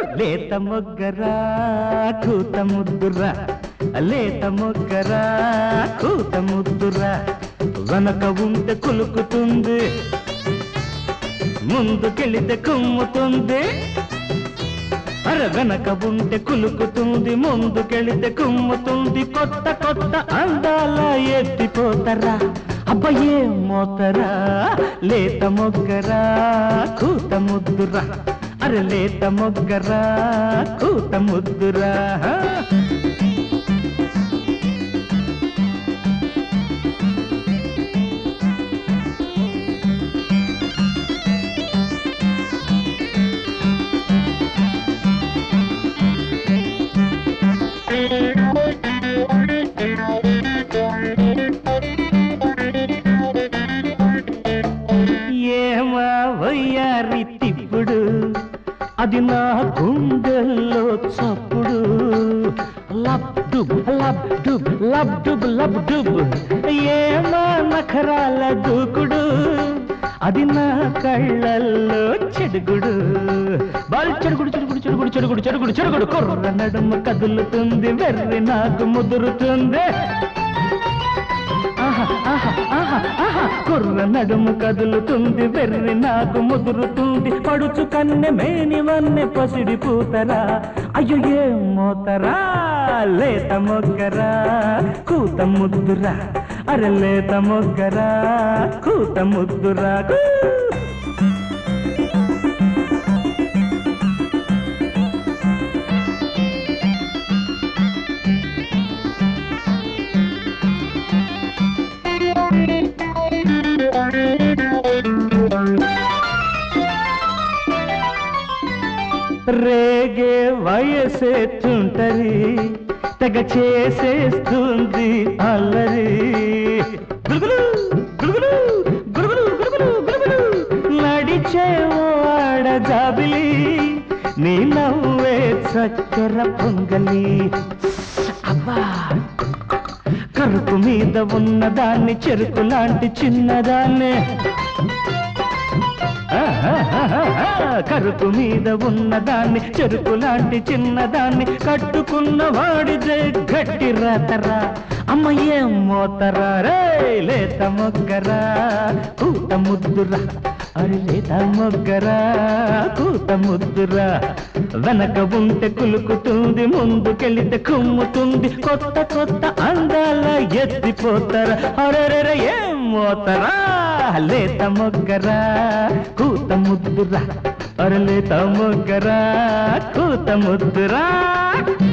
లేత మొగ్గరా కూత ముద్దురా లేత మొగ్గరా కూత ముద్దురా వెనక ఉంటే కులుకుతుంది ముందుకెళితే కుమ్ముతుంది అర వెనక ఉంటే కులుకుతుంది ముందుకెళితే కుమ్ముతుంది కొత్త కొత్త అందాల ఎత్తిపోతరా అబ్బయే మోతరా లేత మొగ్గరా కూత ముద్దురా అరే లేత మొగ్గరా కూత ముద్దురా ఏమా వయ్యారి తిప్పుడు అది నా గుండెల్లో చప్పుడు lub dub lub dub lub dub lub dub ఏమా నఖరాల దూకుడు అది నా కళ్ళల్లో చెడుగుడు బాల్ చెడుగుడు చెడుగుడు చెడుగుడు చెడుగుడు చెడుగుడు చెడుగుడు కుర్ర నడుము కదులుతుంది వెర్రి నాకు ముదురుతుంది ఆహా, ఆహా, ఆహా, ఆహా. కుర్ర నడుము కదులుతుంది వెర్రి నాకు ముదురుతుంది పడుచు కన్నె మేని వన్నె పసిడి పూతరా అయ్యో ఏ మోతరా లేత మొగ్గరా కూత ముద్దురా అరే లేత మొగ్గరా కూత ముద్దురా కూ. రేగే వయసేస్తుంటది తెగ చేసేస్తుంది అల్లరి గురుగులు గురుగులు గురుగులు గురుగులు గురుగులు నడిచే ఆడ జాబిలి నీ నవ్వే చక్కెర పొంగలి అబ్బా కరుపు మీద ఉన్నదాన్ని చెరుకు లాంటి చిన్నదాన్ని కరుపు మీద ఉన్నదాన్ని చెరుకు లాంటి చిన్నదాన్ని కట్టుకున్న వాడిదే గట్టి రాతరా అమ్మ ఏం మోతరా రే లేత మొగ్గరా కూత ముద్దురా అరి లేత మొగ్గరా కూత ముద్దురా వెనక ఉంటే కులుకుతుంది ముందుకెళితే కుమ్ముతుంది కొత్త కొత్త అందాల ఎత్తిపోతారా అరే ఏం మోతరా లేత మొగ్గరా కూత ముద్దురా అరే లేత మొగ్గరా కూత ముద్దురా